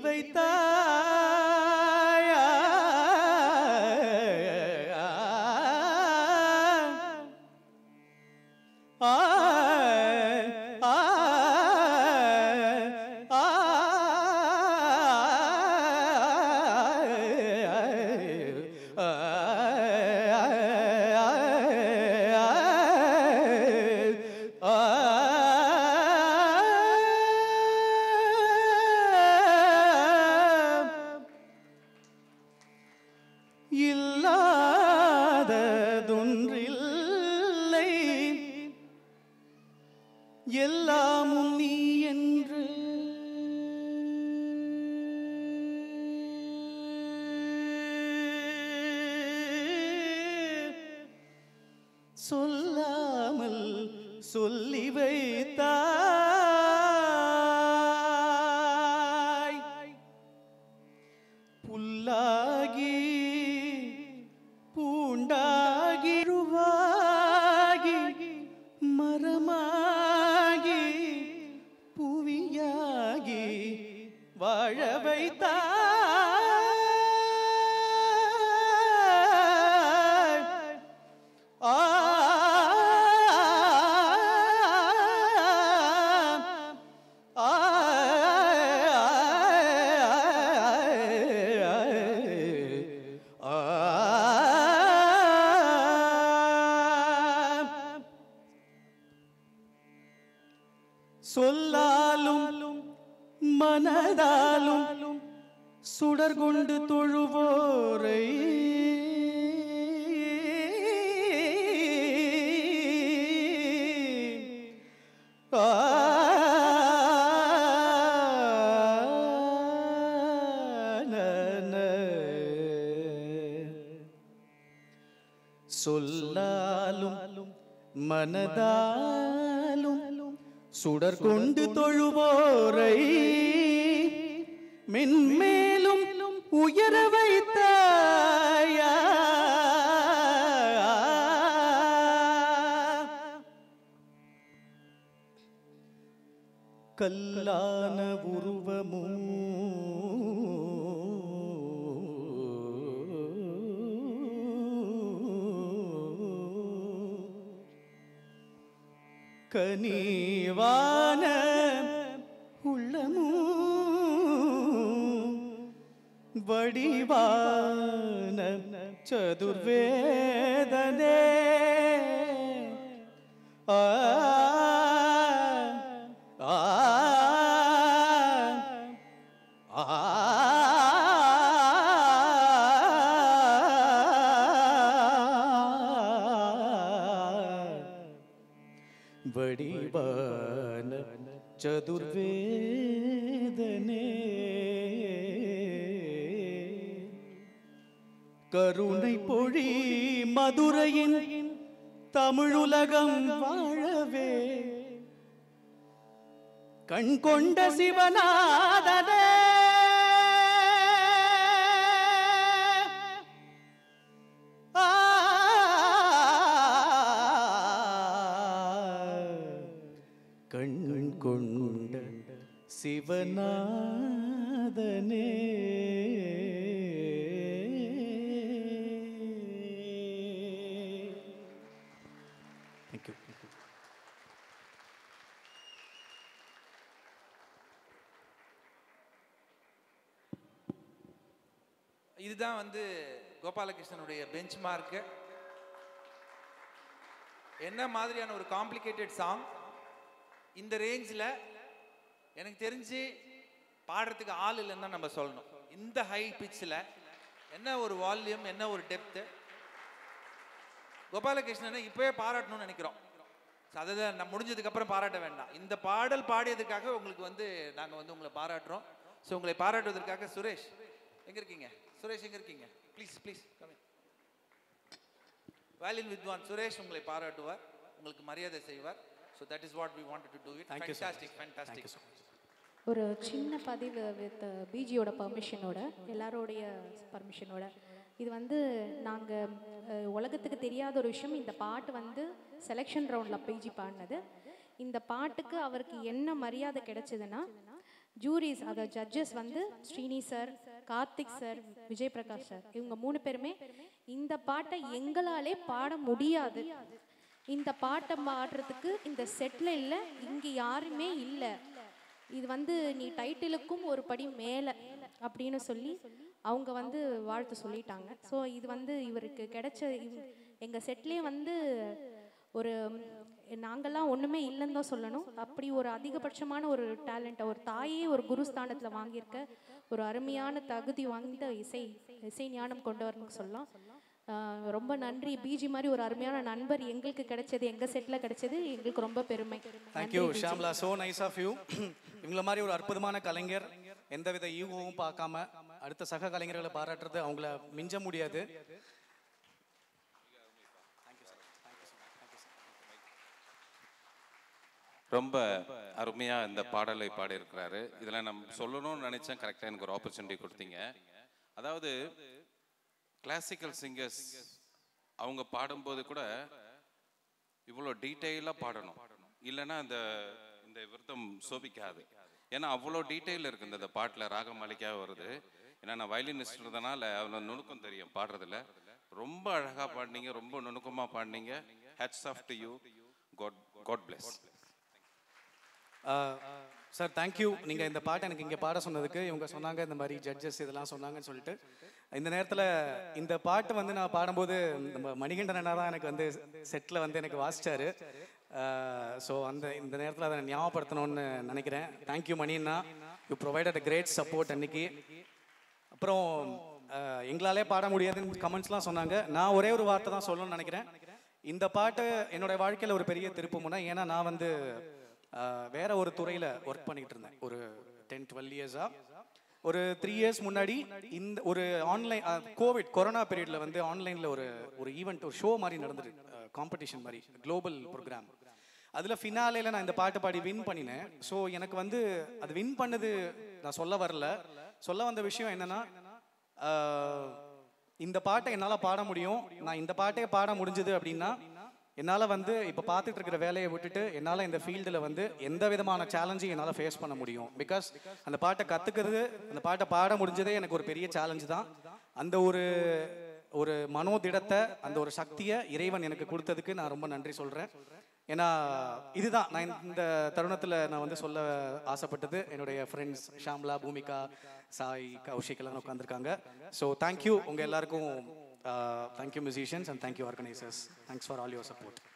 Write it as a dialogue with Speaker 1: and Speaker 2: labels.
Speaker 1: வைத்தாய் ஆ, ஆ, ஆ, இல்லாததொன்றில்லை எல்லாமும் நீ என்று சொல்லாமல் சொல்லி வைத்தாய் புல்லாகி பூண்டாகி ருவாகி மரமாகி புவியாகி வாழ வைத்தாய் ஆ சொல்லாலும் மனதாலும் சுடர் கொண்டு தொழுவோரை ஆ சொல்லாலும் மனதாலும் சுடர் கொண்டு தொழுவோரை மென்மேலும் உயர வைத்தாயா கல்லான உருவமும் கனிவான உள்ளமும் வடிவான சதுர்வேதனே ஆ ஆ வடிவான சதுர்வேதனே கருணை பொழி மதுரையின் தமிழுலகம் வாழவே கண் கொண்ட சிவநாதனே ஆ கண் கொண்ட சிவநாதனே தேங்க்யூ
Speaker 2: இதுதான் வந்து கோபாலகிருஷ்ணனுடைய பெஞ்ச் மார்க்கு என்ன மாதிரியான ஒரு காம்ப்ளிகேட்டட் சாங் இந்த ரேஞ்சில் எனக்கு தெரிஞ்சு பாடுறதுக்கு ஆள் இல்லைன்னு தான் நம்ம சொல்லணும் இந்த ஹை பிச்சில் என்ன ஒரு வால்யூம் என்ன ஒரு டெப்த்து கோபாலகிருஷ்ணனை இப்போவே பாராட்டணும்னு நினைக்கிறோம் ஸோ அதை தான் நான் முடிஞ்சதுக்கப்புறம் பாராட்ட வேண்டாம் இந்த பாடல் பாடியதுக்காக உங்களுக்கு வந்து நாங்கள் வந்து உங்களை பாராட்டுறோம் ஸோ உங்களை பாராட்டுவதற்காக சுரேஷ் எங்கே இருக்கீங்க சுரேஷ் எங்கே இருக்கீங்க ப்ளீஸ் ப்ளீஸ் கம்மி வேலின் வித்வான் சுரேஷ் உங்களை பாராட்டுவார் உங்களுக்கு மரியாதை செய்வார் so that is what we wanted to do it
Speaker 1: Thank you so much.
Speaker 2: Fantastic fantastic
Speaker 3: ஒரு சின்ன பதிவு வித் பிஜியோட பர்மிஷனோட எல்லாரோடைய பர்மிஷனோட இது வந்து நாங்கள் உலகத்துக்கு தெரியாத ஒரு விஷயம் இந்த பாட்டு வந்து செலெக்ஷன் ரவுண்டில் பிஜி பாடினது இந்த பாட்டுக்கு அவருக்கு என்ன மரியாதை கிடைச்சதுன்னா ஜூரிஸ் அதை ஜட்ஜஸ் வந்து Srini sir Karthik sir Vijay Prakash sir இவங்க மூணு பேருமே இந்த பாட்டை எங்களாலே பாட முடியாது இந்த பாட்டை பாடுறதுக்கு இந்த செட்டில் இல்லை இங்கே யாருமே இல்லை இது வந்து நீ டைட்டிலுக்கும் ஒரு படி மேலே அப்படின்னு சொல்லி அவங்க வந்து வாழ்த்து சொல்லிட்டாங்க ஸோ இது வந்து இவருக்கு கிடைச்ச எங்கள் செட்லேயே வந்து ஒரு நாங்கள்லாம் ஒன்றுமே இல்லைன்னு தான் சொல்லணும் அப்படி ஒரு அதிகபட்சமான ஒரு டேலண்ட்டை ஒரு தாயே ஒரு குருஸ்தானத்தில் வாங்கியிருக்க ஒரு அருமையான தகுதி வாய்ந்த இசை இசை ஞானம் கொண்டு வரணும்னு சொல்லலாம் ஆஹ் ரொம்ப நன்றி பிஜி மாதிரி ஒரு அருமையான நண்பர் எங்களுக்கு கிடைச்சது எங்கள் செட்டில் கிடைச்சது எங்களுக்கு ரொம்ப பெருமை
Speaker 1: thank you Shamla so nice of you இவங்கள மாதிரி ஒரு அற்புதமான கலைஞர் எந்தவித ஈகோவும் பார்க்காம அடுத்த சக கலைஞர்களை பாராட்டுறது அவங்கள மிஞ்ச முடியாது
Speaker 4: ரொம்ப அருமையா இந்த பாடலை பாடியிருக்கிறாரு இதில் நம்ம சொல்லணும்னு நினைச்சேன் கரெக்டாக எனக்கு ஒரு ஆப்பர்ச்சுனிட்டி கொடுத்தீங்க அதாவது கிளாசிக்கல் சிங்கர்ஸ் அவங்க பாடும்போது கூட இவ்வளோ டீட்டெயிலாக பாடணும் இல்லைன்னா இந்த இந்த விருத்தம் சோபிக்காது ஏன்னா அவ்வளோ டீட்டெயில் இருக்கு இந்த பாட்டில் ராக மாளிகையாக வருது ஏன்னா நான் வயலினிஸ்ட் இருந்தனால அவ்வளோ நுணுக்கம் தெரியும் பாடுறதுல ரொம்ப அழகாக பாடினீங்க ரொம்ப நுணுக்கமாக பாடினீங்க hats off to you god god bless
Speaker 1: sir thank you நீங்கள் இந்த பாட்டை எனக்கு இங்கே பாட சொன்னதுக்கு இவங்க சொன்னாங்க இந்த மாதிரி ஜட்ஜஸ் இதெல்லாம் சொன்னாங்கன்னு சொல்லிட்டு இந்த நேரத்தில் இந்த பாட்டு வந்து நான் பாடும்போது நம்ம மணிகண்டன் அண்ணா தான் எனக்கு வந்து செட்டில் வந்து எனக்கு வாசிச்சாரு ஸோ அந்த இந்த நேரத்தில் அதை ஞாபகப்படுத்தணும்னு நினைக்கிறேன் தேங்க்யூ மணி அண்ணா you provided a great support அன்னைக்கு அப்புறம் அஹ், எங்களாலே பாட முடியாதுன்னு கமெண்ட்ஸ்லாம் சொன்னாங்க நான் ஒரே ஒரு வார்த்தை தான் சொல்லணும்னு நினைக்கிறேன் இந்த பாட்டு என்னோட வாழ்க்கையில் ஒரு பெரிய திருப்பு முனை ஏன்னா நான் வந்து அஹ், வேற ஒரு துறையில் ஒர்க் பண்ணிக்கிட்டு இருந்தேன் ஒரு டென் டுவெல் இயர்ஸாக ஒரு த்ரீ இயர்ஸ் முன்னாடி இந்த ஒரு ஆன்லைன் கோவிட் கொரோனா பீரியடில் வந்து ஆன்லைனில் ஒரு ஒரு ஈவெண்ட் ஒரு ஷோ மாதிரி நடந்தது காம்படிஷன் மாதிரி குளோபல் ப்ரோக்ராம் அதில் ஃபினாலேல நான் இந்த பாட்டு பாடி வின் பண்ணினேன் ஸோ எனக்கு வந்து அது வின் பண்ணது நான் சொல்ல வரல சொல்ல வந்த விஷயம் என்னன்னா ஆஹ், இந்த பாட்டை என்னால் பாட முடியும் நான் இந்த பாட்டே பாட முடிஞ்சது அப்படின்னா என்னால் வந்து இப்போ பார்த்துட்டு இருக்கிற வேலையை விட்டுட்டு என்னால் இந்த ஃபீல்டில் வந்து எந்த விதமான சேலஞ்சையும் என்னால் ஃபேஸ் பண்ண முடியும் பிகாஸ் அந்த பாட்டை கற்றுக்கிறது அந்த பாட்டை பாட முடிஞ்சதே எனக்கு ஒரு பெரிய சேலஞ்சு தான் அந்த ஒரு ஒரு மனோதிடத்தை அந்த ஒரு சக்தியை இறைவன் எனக்கு கொடுத்ததுக்கு நான் ரொம்ப நன்றி சொல்கிறேன் ஏன்னா இதுதான் நான் இந்த- இந்த தருணத்தில் நான் வந்து சொல்ல ஆசைப்பட்டது என்னுடைய ஃப்ரெண்ட்ஸ் ஷாம்லா பூமிகா சாய் கௌஷிக் எல்லாம் உட்காந்துருக்காங்க ஸோ தேங்க்யூ உங்கள் எல்லாருக்கும் thank you musicians and thank you organisers thanks for all your support